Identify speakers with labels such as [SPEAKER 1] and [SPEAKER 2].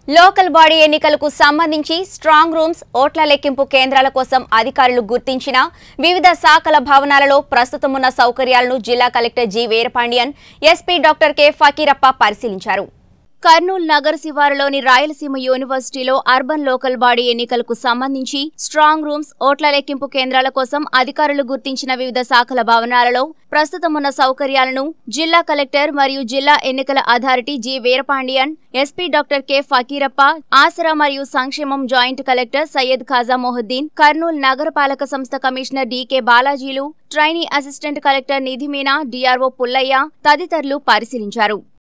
[SPEAKER 1] local body ఎన్నికలకు సంబంధించి strong rooms ఓట్ల లెక్కింపు కేంద్రాల కోసం అధికారులు గుర్తించిన వివిధ శాఖల భవనాలలో ప్రస్తుతం ఉన్న సౌకర్యాలను జిల్లా collector G Veerapandian SP doctor K Fakirappa పరిశీలించారు కర్నూలు నగర శివారులోని రాయలసీమ యూనివర్సిటీలో అర్బన్ లోకల్ బాడీ ఎన్నికలకు సంబంధించి స్ట్రాంగ్ రూమ్స్ ఓట్ల లెక్కింపు కేంద్రాల కోసం అధికారులు గుర్తించిన వివిధ శాఖల భవనాలలో ప్రస్తుతం ఉన్న సౌకర్యాలను జిల్లా కలెక్టర్ మరియు జిల్లా ఎన్నికల authority G Veerapandian SP doctor K Fakirappa ఆసరా మరియు సంక్షేమం జాయింట్ కలెక్టర్ సయ్యద్ ఖాజా మొహద్దీన్ కర్నూలు నగరపాలక సంస్థ కమిషనర్ డికే బాలాజీలు trainee assistant collector Nidhi Meena DRO Pullaiah తదితరులు పరిశీలించారు